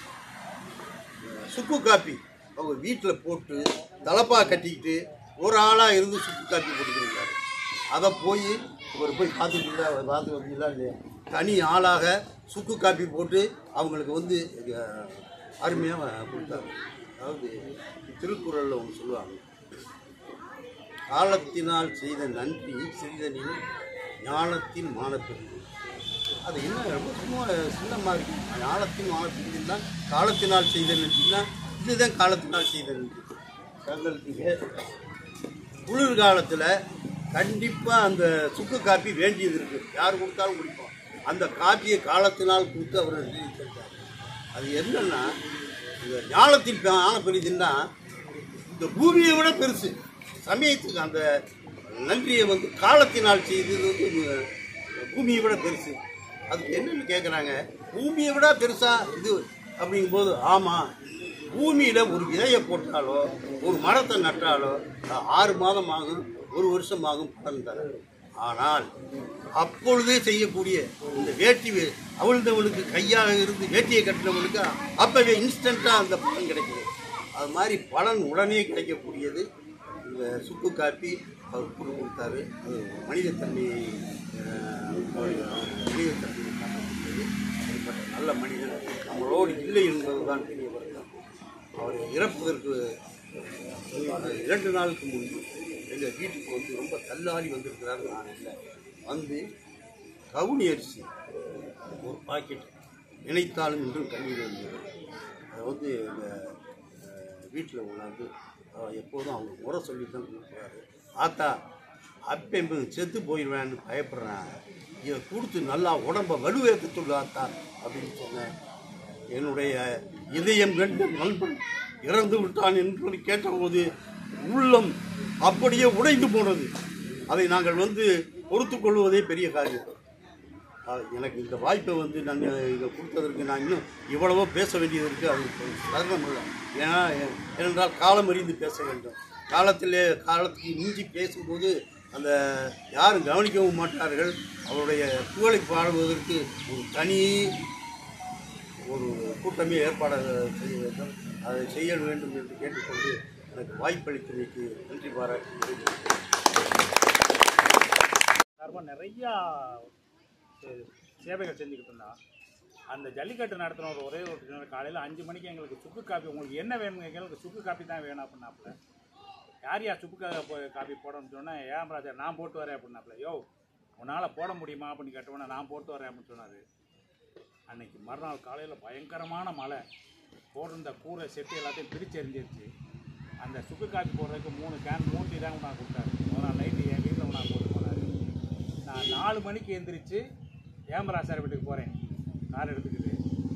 சுக்கு காப்பி அவங்க வீட்டில் போட்டு தலப்பா கட்டிக்கிட்டு ஒரு ஆளாக இருந்து சுக்கு காப்பி போட்டுக்கிருந்தார் அதை போய் இவர் போய் பார்த்துட்டு அவர் பார்த்து வந்தீங்களா இல்லையா தனி ஆளாக சுக்கு காப்பி போட்டு அவங்களுக்கு வந்து அருமையாக கொடுத்தாரு அதாவது திருக்குறளில் ஒன்று சொல்லுவாங்க காலத்தினால் செய்த நன்றி சிறிதனில் ஞானத்தின் மானப்பெருமை அது என்ன ரொம்ப சும்மா சின்னமாக இருக்கு ஞானத்தின் மானப்பெருமை தான் காலத்தினால் செய்த நன்றினா இதுதான் காலத்தினால் செய்த நன்றி தங்களுக்கு குளிர்காலத்தில் கண்டிப்பாக அந்த சுக்கு காப்பி வேண்டியது இருக்குது யார் கொடுத்தாலும் குடிப்போம் அந்த காப்பியை காலத்தினால் கொடுத்து அவர் நிரூபிச்சிருக்கார் அது என்னன்னா இந்த ஞானத்தின் ஞான பெரிதுன்னா இந்த பூமியை விட பெருசு சமயத்துக்கு அந்த நன்றியை வந்து காலத்தினால் செய்தது வந்து இந்த பூமியை விட பெருசு அதுக்கு என்னன்னு கேட்குறாங்க பூமியை விட பெருசா இது அப்படிங்கும்போது ஆமாம் பூமியில் ஒரு விதையை போட்டாலோ ஒரு மரத்தை நட்டாலோ அது ஆறு மாதம் ஆகும் ஒரு வருஷம் ஆகும் பலன் தர ஆனால் அப்பொழுதே செய்யக்கூடிய இந்த வேட்டி வே- அவிழ்ந்தவனுக்கு கையாக இருந்து வேட்டியை கட்டினவனுக்கு அப்பவே இன்ஸ்டண்ட்டாக அந்த பலன் கிடைக்குது அது மாதிரி பலன் உடனே கிடைக்கக்கூடியது இந்த சுக்கு காப்பி அவர் கொண்டு கொடுத்தாரு அது மனிதத்தன்மையை அஹ், மனிதத்தன்மையை காட்டக்கூடியது அப்படிப்பட்ட நல்ல மனிதன் நம்மளோடு இல்லை என்பதுதான் பெரிய வருத்தம் அவர் இறப்பதற்கு அஹ், இரண்டு நாளுக்கு முன்பு எங்கள் வீட்டுக்கு வந்து ரொம்ப தள்ளாடி வந்திருக்கிறாரு நான் இல்லை வந்து கவுனி அரிசி ஒரு பாக்கெட் நினைத்தாலும் இன்றும் கண்ணீர் வந்தது அதை வந்து எங்கள் வீட்டில் கொண்டாந்து அஹ், எப்போதும் அவங்க முறை சொல்லி தான் கொடுக்குறாரு ஆத்தா அப்பெம்பது செத்து போயிடுவேன்னு பயப்படுறேன் இதை கொடுத்து நல்லா உடம்ப வலுவேற்ற சொல்லு ஆத்தா அப்படின்னு சொன்னேன் என்னுடைய இதயம் கண்டு நண்பன் இறந்து விட்டான் என்று கேட்டபோது உள்ளம் அப்படியே உடைந்து போனது அதை நாங்கள் வந்து பொறுத்து கொள்வதே பெரிய காரியம் அஹ் எனக்கு இந்த வாய்ப்பை வந்து நான் இதை கொடுத்ததற்கு நான் இன்னும் இவ்வளவோ பேச வேண்டியது இருக்குது அது தருணம் இல்லை ஏன்னா ஏனென்றால் காலம் அறிந்து பேச வேண்டும் காலத்திலே காலத்துக்கு மிஞ்சி பேசும்போது அந்த யாரும் கவனிக்கவும் மாட்டார்கள் அவருடைய புகழை பாடுவதற்கு ஒரு தனி ஒரு கூட்டமே ஏற்பாடு செய்ய வேண்டும் அதை செய்ய வேண்டும் என்று கேட்டுக்கொண்டு எனக்கு வாய்ப்பளித்தமைக்கு நன்றி பாராட்டி விடைபெறுகிறேன். சார்பாக நிறையா சே- சேவைகள் செஞ்சுக்கிட்டு இருந்தோம் அந்த ஜல்லிக்கட்டு நடத்தின ஒரு ஒரே ஒரு காலையில் அஞ்சு மணிக்கு எங்களுக்கு சுக்கு காப்பி உங்களுக்கு என்ன வேணுங்க எங்களுக்கு சுக்கு காப்பி தான் வேணும் அப்படின்னாப்புல யார் யார் சுப்பு கா- போ- காப்பி போடணும்னு சொன்னேன் ஏன் ராஜா நான் போட்டு வரேன் அப்படின்னாப்புல யோ உன்னால் போட முடியுமா அப்படின்னு கேட்டவொடனே நான் போட்டு வரேன் அப்படின்னு சொன்னார் அன்னைக்கு மறுநாள் காலையில் பயங்கரமான மழை போட்டிருந்த கூரை செட்டு எல்லாத்தையும் பிரித்து எறிஞ்சிருச்சு அந்த சுக்கு காப்பி போடுறதுக்கு மூணு கேன் மூட்டி தான் நான் கொடுத்தாரு ஒரு நாள் நைட்டு என் வீட்டில் நான் போட்டு போனார் நான் நாலு மணிக்கு எந்திரிச்சு ஏமரா சார் வீட்டுக்கு போகிறேன் கார் எடுத்துக்கிட்டு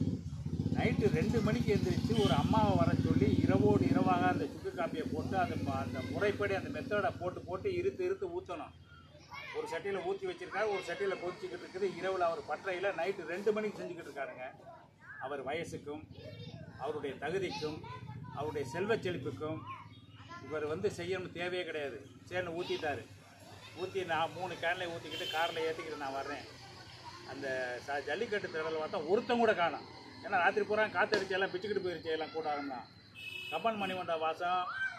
நைட்டு ரெண்டு மணிக்கு எந்திரிச்சு ஒரு அம்மாவை வர சொல்லி இரவோடு இரவாக அந்த சுக்கு காப்பியை போட்டு அந்த ம- அந்த முறைப்படி அந்த மெத்தடை போட்டு போட்டு இருத்து இருத்து ஊற்றணும் ஒரு சட்டியில் ஊற்றி வச்சிருக்காரு ஒரு சட்டியில் கொதிச்சுக்கிட்டு இருக்குது இரவில் அவர் பட்டறையில் நைட்டு ரெண்டு மணிக்கு செஞ்சுக்கிட்டு இருக்காருங்க அவர் வயசுக்கும் அவருடைய தகுதிக்கும் அவருடைய செல்வச் செழிப்புக்கும் இவர் வந்து செய்யணும் தேவையே கிடையாது சரின்னு ஊற்றிட்டாரு ஊற்றி நான் மூணு கேனில் ஊற்றிக்கிட்டு காரில் ஏற்றிக்கிட்டு நான் வர்றேன் அந்த ச ஜல்லிக்கட்டு திடல் பார்த்தா ஒருத்தன் கூட காணோம் ஏன்னா ராத்திரி பூரா காத்தடிச்சு எல்லாம் பிச்சுக்கிட்டு போயிருச்சு எல்லாம் கூட்டம் தான் கப்பன் மணிமண்ட வாசம்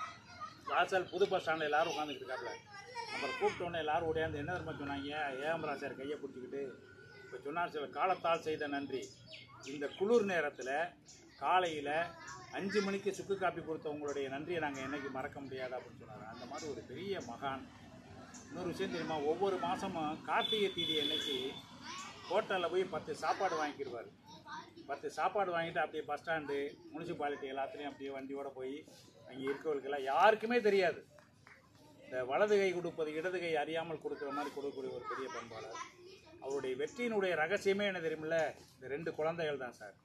வாசல் புது பஸ் ஸ்டாண்டில் எல்லாரும் உட்காந்துக்கிட்டு இருக்காப்புல அப்புறம் கூப்பிட்டோன்னே எல்லாரும் ஓடியாந்து என்ன தெரியுமா சொன்னாங்க ஏஎம்ரா சார் கையை பிடிச்சிக்கிட்டு இப்போ சொன்னார் சில காலத்தால் செய்த நன்றி இந்த குளிர் நேரத்தில் காலையில் அஞ்சு மணிக்கு சுக்கு காப்பி கொடுத்த உங்களுடைய நன்றியை நாங்கள் என்னைக்கு மறக்க முடியாது அப்படின்னு சொன்னார் அந்த மாதிரி ஒரு பெரிய மகான் இன்னொரு விஷயம் தெரியுமா ஒவ்வொரு மாதமும் கார்த்திகை தீதி அன்னைக்கு ஹோட்டலில் போய் பத்து சாப்பாடு வாங்கிக்கிடுவார் பத்து சாப்பாடு வாங்கிட்டு அப்படியே பஸ் ஸ்டாண்டு முனிசிபாலிட்டி எல்லாத்துலேயும் அப்படியே வண்டியோட போய் அங்கே இருக்கவர்களுக்கெல்லாம் யாருக்குமே தெரியாது இந்த வலது கை கொடுப்பது இடது கை அறியாமல் கொடுக்குற மாதிரி கொடுக்கக்கூடிய ஒரு பெரிய பண்பாளர் அவருடைய வெற்றியினுடைய ரகசியமே என்ன தெரியுமில்ல இந்த ரெண்டு குழந்தைகள் தான் சார்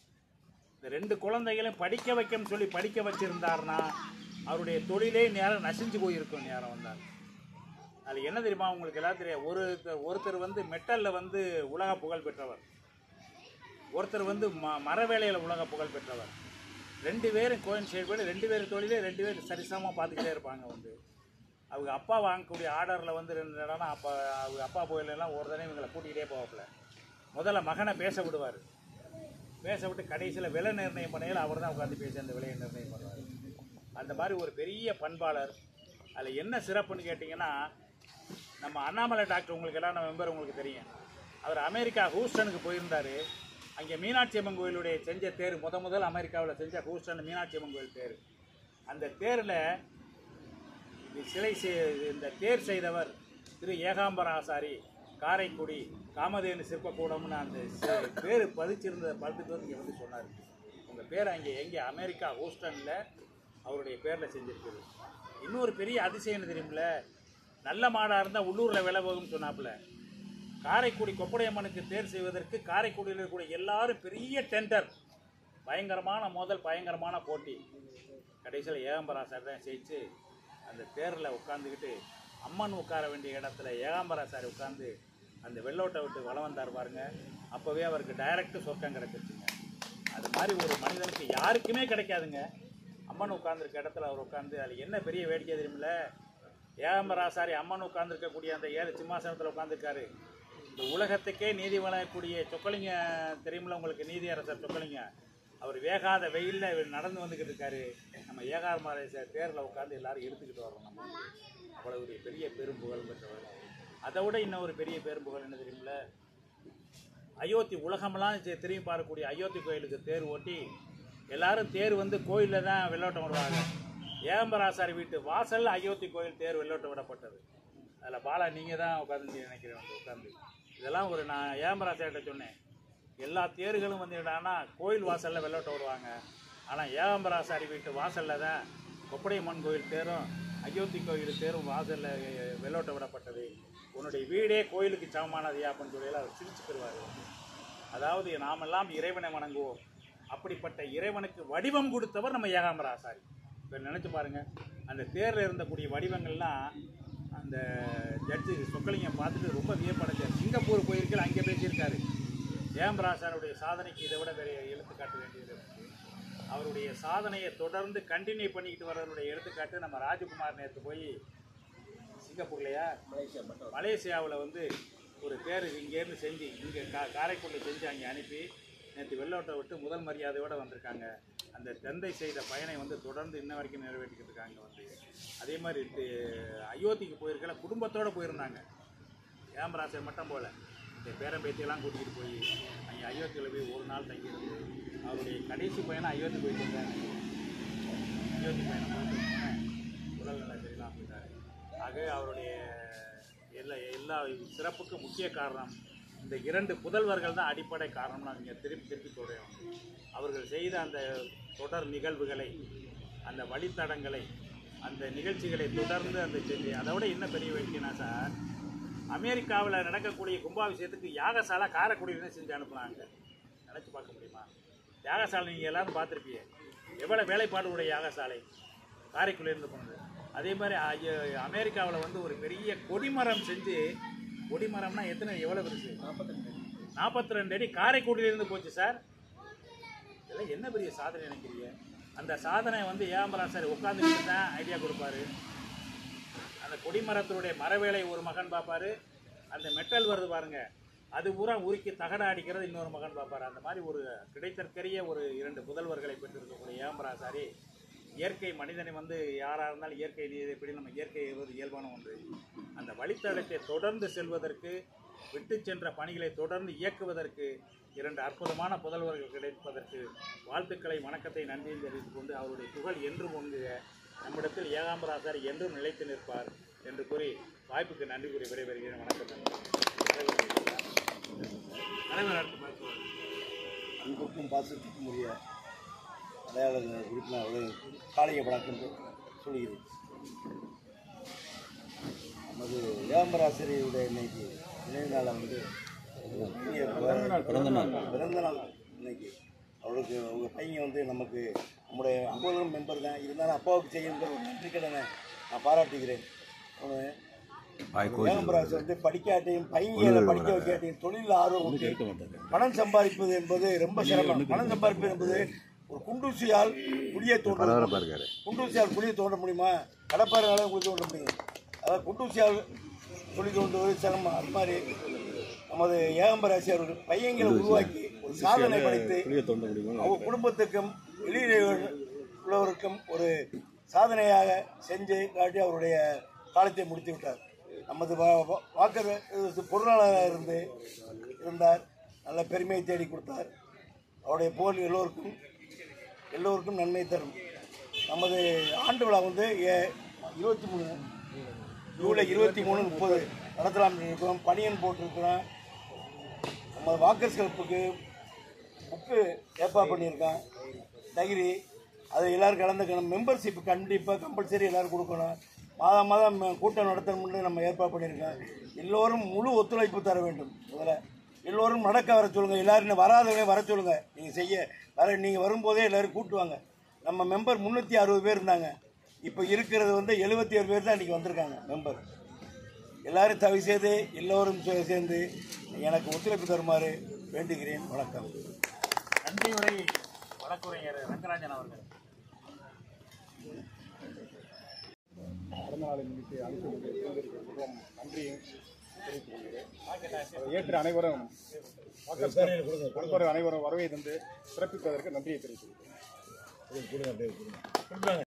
இந்த ரெண்டு குழந்தைகளையும் படிக்க வைக்கன்னு சொல்லி படிக்க வச்சிருந்தாருன்னா அவருடைய தொழிலே நேரம் நசிஞ்சு போயிருக்கும் நேரம் வந்தார் அதில் என்ன தெரியுமா உங்களுக்கு எல்லாம் தெரியும் ஒரு ஒருத்தர் வந்து மெட்டலில் வந்து உலக புகழ் பெற்றவர் ஒருத்தர் வந்து ம மர வேலையில் உலக புகழ் பெற்றவர் ரெண்டு பேரும் கோயின் ஷேர் பண்ணி ரெண்டு பேரும் தொழிலே ரெண்டு பேரும் சரிசமமாக பார்த்துக்கிட்டே இருப்பாங்க வந்து அவங்க அப்பா வாங்கக்கூடிய ஆர்டரில் வந்து ரெண்டு இடம்னா அப்பா அவங்க அப்பா போயிடலாம் ஒரு தடவை இவங்களை கூட்டிகிட்டே போவாப்புல முதல்ல மகனை பேச விடுவார் பேச விட்டு கடைசியில் விலை நிர்ணயம் பண்ணையில் அவர் தான் உட்காந்து பேசி அந்த விலையை நிர்ணயம் பண்ணுவார் அந்த மாதிரி ஒரு பெரிய பண்பாளர் அதில் என்ன சிறப்புன்னு கேட்டிங்கன்னா நம்ம அண்ணாமலை டாக்டர் உங்களுக்கு எல்லாம் நம்ம மெம்பர் உங்களுக்கு தெரியும் அவர் அமெரிக்கா ஹூஸ்டனுக்கு போயிருந்தார் அங்கே மீனாட்சி அம்மன் கோயிலுடைய செஞ்ச தேர் முத முதல் அமெரிக்காவில் செஞ்ச ஹூஸ்டன் மீனாட்சி அம்மன் கோயில் தேர் அந்த தேரில் இது சிலை செய்- இந்த தேர் செய்தவர் திரு ஏகாம்பர ஆசாரி காரைக்குடி காமதேனு சிற்பக்கூடம்னு அந்த சி- பேர் பதிச்சிருந்த பதிட்டு வந்து இங்கே வந்து சொன்னார் உங்கள் பேர் அங்கே எங்கே அமெரிக்கா ஹூஸ்டனில் அவருடைய பேரில் செஞ்சுருக்குது இன்னொரு பெரிய அதிசயம் என்ன தெரியுமில்ல நல்ல மாடாக இருந்தால் உள்ளூரில் விலை போகும்னு சொன்னாப்புல காரைக்குடி கொப்படையம்மனுக்கு தேர் செய்வதற்கு காரைக்குடியில் இருக்கக்கூடிய எல்லாரும் பெரிய டெண்டர் பயங்கரமான மோதல் பயங்கரமான போட்டி கடைசியில் ஏகாம்பராசார் தான் ஜெயிச்சு அந்த தேரில் உட்காந்துக்கிட்டு அம்மன் உட்கார வேண்டிய இடத்துல ஏகாம்பராசார் உட்காந்து அந்த வெள்ளோட்டை விட்டு வளம் வந்தார் பாருங்க அப்போவே அவருக்கு டைரக்ட் சொர்க்கம் கிடைச்சிருச்சுங்க அது மாதிரி ஒரு மனிதனுக்கு யாருக்குமே கிடைக்காதுங்க அம்மன் உட்கார்ந்திருக்க இடத்துல அவர் உட்காந்து அதில் என்ன பெரிய வேடிக்கை தெரியுமில்ல ஏகாம்பராசாரி அம்மன் உட்கார்ந்திருக்கக்கூடிய அந்த ஏழு சிம்மாசனத்தில் உட்காந்துருக்காரு இந்த உலகத்துக்கே நீதி வழங்கக்கூடிய சொக்கலிங்க தெரியுமில்ல உங்களுக்கு நீதியரசர் சொக்கலிங்க அவர் வேகாத வெயிலில் நடந்து வந்துக்கிட்டு இருக்காரு நம்ம ஏகாம்பரேசர் தேரில் உட்காந்து எல்லாரும் எடுத்துக்கிட்டு வரோம் நம்ம அவ்வளோ ஒரு பெரிய பெரும்புகழ் பெற்றவர் அதை விட இன்னும் ஒரு பெரிய பெரும்புகழ் என்ன தெரியுமில்ல அயோத்தி உலகமெல்லாம் தெ- திரும்பி பார்க்கக்கூடிய அயோத்தி கோயிலுக்கு தேர் ஓட்டி எல்லாரும் தேர் வந்து கோயிலில் தான் வெள்ளோட்டம் விடுவாங்க ஏம்பராசாரி வீட்டு வாசல்ல அயோத்தி கோயில் தேர் வெள்ளோட்டம் விடப்பட்டது அதில் பாலா நீங்கள் தான் உட்காந்து நினைக்கிறேன் வந்து உட்காந்து இதெல்லாம் ஒரு நான் ஏம்பராசாரிட்ட சொன்னேன் எல்லா தேர்களும் வந்து என்னன்னா கோயில் வாசலில் வெள்ளோட்டம் விடுவாங்க ஆனால் ஏகாம்பராசாரி வீட்டு வாசலில் தான் கொப்படையம்மன் கோயில் தேரும் அயோத்தி கோயில் தேரும் வாசலில் வெள்ளோட்டம் விடப்பட்டது உன்னுடைய வீடே கோயிலுக்கு சமமானது அப்படின்னு சொல்லி அவர் சிரிச்சுக்கிடுவார் அதாவது நாமெல்லாம் இறைவனை வணங்குவோம் அப்படிப்பட்ட இறைவனுக்கு வடிவம் கொடுத்தவர் நம்ம ஏகாம்பராசாரி இப்போ நினச்சி பாருங்கள் அந்த தேரில் இருந்தக்கூடிய வடிவங்கள்லாம் அந்த ஜட்ஜு சொக்கலிங்கம் பார்த்துட்டு ரொம்ப வியப்படைஞ்சார் சிங்கப்பூர் போயிருக்கல அங்கே பேசியிருக்காரு ஏம்பராசாருடைய சாதனைக்கு இதை விட பெரிய எடுத்துக்காட்ட வேண்டியது இருக்கு. அவருடைய சாதனையை தொடர்ந்து கண்டினியூ பண்ணிக்கிட்டு வர்றவருடைய எடுத்துக்காட்டு நம்ம ராஜகுமார் நேற்று போய் சிங்கப்பூர்லையா மலேசியா மட்டும் மலேசியாவில் வந்து ஒரு பேர் இங்கேருந்து செஞ்சு இங்கே கா காரைக்குடியில் செஞ்சு அங்கே அனுப்பி நேற்று வெள்ளோட்டை விட்டு முதல் மரியாதையோடு வந்திருக்காங்க அந்த தந்தை செய்த பயனை வந்து தொடர்ந்து இன்ன வரைக்கும் நிறைவேற்றிக்கிட்டு இருக்காங்க வந்து அதே மாதிரி இது அயோத்திக்கு போயிருக்கல குடும்பத்தோடு போயிருந்தாங்க ஏம்பராசர் மட்டும் போல இந்த பேரம்பேத்தியெல்லாம் கூட்டிகிட்டு போய் அங்கே அயோத்தியில் போய் ஒரு நாள் தங்கியிருந்து அவருடைய கடைசி பயணம் அயோத்தி போயிட்டு இருந்தாங்க அயோத்தி பயணம் போயிட்டு இருந்தாங்க. உடல்நல சரியில்லாமல் போயிட்டார் ஆக அவருடைய எல்லா எல்லா சிறப்புக்கு முக்கிய காரணம் இந்த இரண்டு புதல்வர்கள் தான் அடிப்படை காரணம் நான் இங்கே திருப்பி திருப்பி சொல்கிறேன் அவர்கள் செய்த அந்த தொடர் நிகழ்வுகளை அந்த வழித்தடங்களை அந்த நிகழ்ச்சிகளை தொடர்ந்து அந்த செஞ்சு அதை விட என்ன பெரிய வேடிக்கைனா சார் அமெரிக்காவில் நடக்கக்கூடிய கும்பாபிஷேகத்துக்கு யாகசாலா காரைக்குடியிலேருந்து செஞ்சு அனுப்புனாங்க நினச்சி பார்க்க முடியுமா யாகசாலை நீங்கள் எல்லாரும் பார்த்துருப்பீங்க எவ்வளோ வேலைப்பாடு உடைய யாகசாலை காரைக்குடியிலேருந்து போனது அதே மாதிரி அமெரிக்காவில் வந்து ஒரு பெரிய கொடிமரம் செஞ்சு கொடிமரம்னா எத்தனை எவ்வளோ பெருசு நாற்பத்தி ரெண்டு அடி காரைக்குடியிலேருந்து போச்சு சார் இதெல்லாம் என்ன பெரிய சாதனை நினைக்கிறீங்க அந்த சாதனை வந்து ஏம்பரான் சார் உட்காந்துக்கிட்டு தான் ஐடியா கொடுப்பாரு அந்த கொடிமரத்தினுடைய மரவேலை ஒரு மகன் பார்ப்பாரு அந்த மெட்டல் வருது பாருங்க அது பூரா உருக்கி தகட அடிக்கிறது இன்னொரு மகன் பார்ப்பாரு அந்த மாதிரி ஒரு கிடைத்தற்கரிய ஒரு இரண்டு புதல்வர்களை பெற்றிருக்கக்கூடிய ஏம்பராசாரி இயற்கை மனிதனை வந்து யாராக இருந்தாலும் இயற்கை நீதிப்படி நம்ம இயற்கை எழுவது இயல்பான ஒன்று அந்த வழித்தடத்தை தொடர்ந்து செல்வதற்கு விட்டு சென்ற பணிகளை தொடர்ந்து இயக்குவதற்கு இரண்டு அற்புதமான புதல்வர்கள் கிடைப்பதற்கு வாழ்த்துக்களை வணக்கத்தை நன்றியும் தெரிவித்துக் கொண்டு அவருடைய புகழ் என்றும் ஒன்று நம்மிடத்தில் ஏகாம்பராசார் என்றும் நிலைத்து நிற்பார் என்று கூறி வாய்ப்புக்கு நன்றி கூறி விடைபெறுகிறேன் வணக்கம் தலைவர் அடுத்து பார்க்கலாம். அன்புக்கும் பாசத்துக்கும் உரிய அடையாள உறுப்பினர் அவர்கள் காளைய வணக்கம் சொல்கிறேன் நமது ஏம்பராசிரியருடைய இன்னைக்கு நினைவு நாளை வந்து பிறந்த நாள் பிறந்த நாள் இன்னைக்கு அவருக்கு அவங்க பையன் வந்து நமக்கு நம்முடைய அம்பலம் மெம்பர் தான் இருந்தாலும் அப்பாவுக்கு செய்யுங்கிற ஒரு நன்றி கடனை நான் பாராட்டுகிறேன் அவனு ஏம்பராசி வந்து படிக்காட்டையும் பையனை படிக்க வைக்காட்டையும் தொழில் ஆர்வம் உண்டு. பணம் சம்பாதிப்பது என்பது ரொம்ப சிரமம் பணம் சம்பாதிப்பது என்பது ஒரு குண்டூசியால் குழியை தோன்ற குண்டூசியால் குழியை தோண்ட முடியுமா கடப்பாறையால குழி தோண்ட முடியும் அதாவது குண்டூசியால் குழி தோண்டுவது சிரமம் அது மாதிரி நமது ஏகம்பராசி அவர்கள் பையங்களை உருவாக்கி ஒரு சாதனை படைத்து அவங்க குடும்பத்துக்கும் வெளியில உள்ளவருக்கும் ஒரு சாதனையாக செஞ்சு காட்டி அவருடைய காலத்தை முடித்து விட்டார் நமது வா- வா- வாக்கர் இது பொருளாளராக இருந்து இருந்தார் நல்ல பெருமையை தேடி கொடுத்தார் அவருடைய புகழ் எல்லோருக்கும் எல்லோருக்கும் நன்மை தரும் நமது ஆண்டு விழா வந்து ஏ- இருபத்தி மூணு ஜூலை இருபத்தி மூணு முப்பது நடத்தலாம் இருக்கிறோம் பணியன் போட்டிருக்கிறோம் நம்ம வாக்கர்ஸ் கிளப்புக்கு புக்கு ஏற்பாடு பண்ணியிருக்கேன் டைரி அதை எல்லோரும் கலந்துக்கணும் மெம்பர்ஷிப் கண்டிப்பாக கம்பல்சரி எல்லோரும் கொடுக்கணும் மாதம் மாதம் ம- கூட்டம் நடத்தணும்னு நம்ம ஏற்பாடு பண்ணியிருக்கோம் எல்லோரும் முழு ஒத்துழைப்பு தர வேண்டும் முதல்ல எல்லோரும் நடக்க வர சொல்லுங்கள் எல்லாரும் இன்னும் வராதவங்க வர சொல்லுங்கள் நீங்கள் செய்ய வர நீங்கள் வரும்போதே எல்லோரும் கூட்டுவாங்க நம்ம மெம்பர் முந்நூற்றி அறுபது பேர் இருந்தாங்க இப்போ இருக்கிறது வந்து எழுபத்தி ஏழு பேர் தான் இன்றைக்கி வந்திருக்காங்க மெம்பர் எல்லாரும் தவி செய்து எல்லோரும் சே- சேர்ந்து எனக்கு ஒத்துழைப்பு தருமாறு வேண்டுகிறேன் வணக்கம் நன்றி உரை வழக்குரைஞர் ரங்கராஜன் அவர்கள் பிறந்த நாளை முன்னிட்டு அனைத்து மிகவும் நன்றியும் தெரிவித்துக் கொள்கிறேன் அதை ஏற்று அனைவரும் வாக்கர் அனைவரும் வரவை தந்து சிறப்பிப்பதற்கு நன்றியை தெரிவித்துக் கொள்கிறேன்